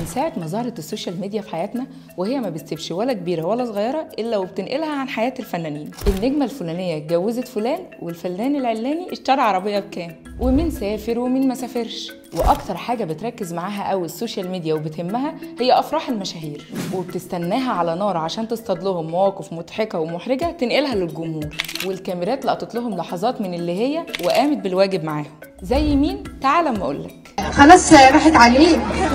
ساعة ما ظهرت السوشيال ميديا في حياتنا وهي ما بتسيبش ولا كبيرة ولا صغيرة إلا وبتنقلها عن حياة الفنانين النجمة الفلانية اتجوزت فلان والفنان العلاني اشترى عربية بكام ومين سافر ومين ما سافرش واكتر حاجه بتركز معاها قوي السوشيال ميديا وبتهمها هي افراح المشاهير وبتستناها على نار عشان تصطاد لهم مواقف مضحكه ومحرجه تنقلها للجمهور والكاميرات لقطت لهم لحظات من اللي هي وقامت بالواجب معاهم زي مين تعال اما اقولك خلاص راحت عليه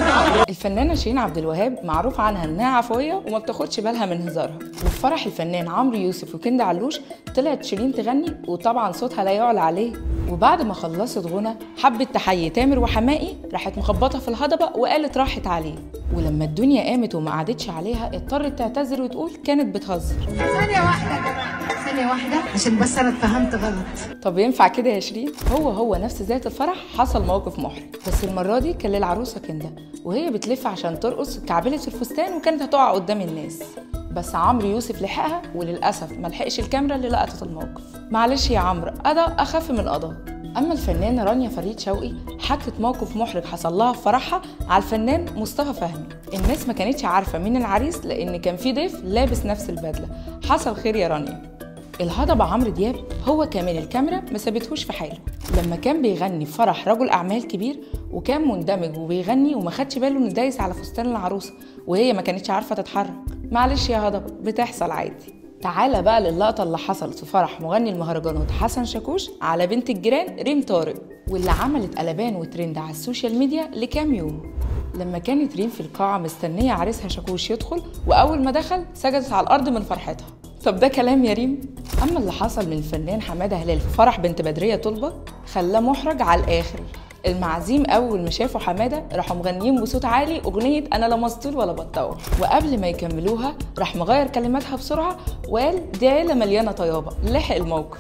الفنانة شيرين عبد الوهاب معروف عنها انها عفوية وما بتاخدش بالها من هزارها وفي فرح الفنان عمرو يوسف وكند علوش طلعت شيرين تغني وطبعا صوتها لا يعلى عليه وبعد ما خلصت غنى حبت تحيي تامر وحمائي راحت مخبطة في الهضبة وقالت راحت عليه ولما الدنيا قامت وما قعدتش عليها اضطرت تعتذر وتقول كانت بتهزر ثانية واحدة يا جماعة ثانية واحدة عشان بس أنا اتفهمت غلط طب ينفع كده يا شيرين هو هو نفس ذات الفرح حصل موقف محرج بس المره دي كان للعروسه كنده وهي بتلف عشان ترقص كعبلت الفستان وكانت هتقع قدام الناس بس عمرو يوسف لحقها وللاسف ما لحقش الكاميرا اللي لقطت الموقف معلش يا عمرو قضاء اخف من القضاء اما الفنانه رانيا فريد شوقي حكت موقف محرج حصل لها في فرحها على الفنان مصطفى فهمي الناس ما كانتش عارفه مين العريس لان كان في ضيف لابس نفس البدله حصل خير يا رانيا الهضبة عمرو دياب هو كمان الكاميرا ما سابتهوش في حاله لما كان بيغني في فرح رجل اعمال كبير وكان مندمج وبيغني وما خدش باله انه دايس على فستان العروسه وهي ما كانتش عارفه تتحرك معلش يا هضبة بتحصل عادي تعالى بقى للقطة اللي حصلت في فرح مغني المهرجانات حسن شاكوش على بنت الجيران ريم طارق واللي عملت قلبان وترند على السوشيال ميديا لكام يوم لما كانت ريم في القاعة مستنية عريسها شاكوش يدخل وأول ما دخل سجدت على الأرض من فرحتها طب ده كلام يا ريم اما اللي حصل من الفنان حماده هلال في فرح بنت بدريه طلبه خلاه محرج على الاخر المعازيم اول ما شافوا حماده راحوا مغنيين بصوت عالي اغنيه انا لا مسطول ولا بتطوع وقبل ما يكملوها راح مغير كلماتها بسرعه وقال دي عيله مليانه طيابه لحق الموقف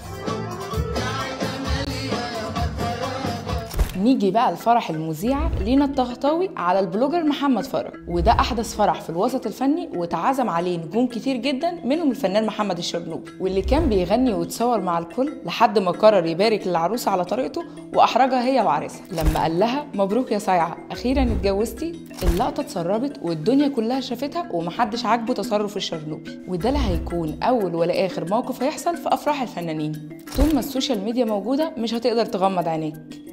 نيجي بقى لفرح المذيعة لينا الطهطاوي على البلوجر محمد فرج وده أحدث فرح في الوسط الفني واتعزم عليه نجوم كتير جدا منهم الفنان محمد الشرنوبي واللي كان بيغني ويتصور مع الكل لحد ما قرر يبارك للعروسة على طريقته وأحرجها هي وعريسها لما قال لها مبروك يا صايعة أخيرا اتجوزتي اللقطة اتسربت والدنيا كلها شافتها ومحدش عاجبه تصرف الشرنوبي وده لا هيكون أول ولا آخر موقف هيحصل في أفراح الفنانين طول ما السوشيال ميديا موجودة مش هتقدر تغمض عينيك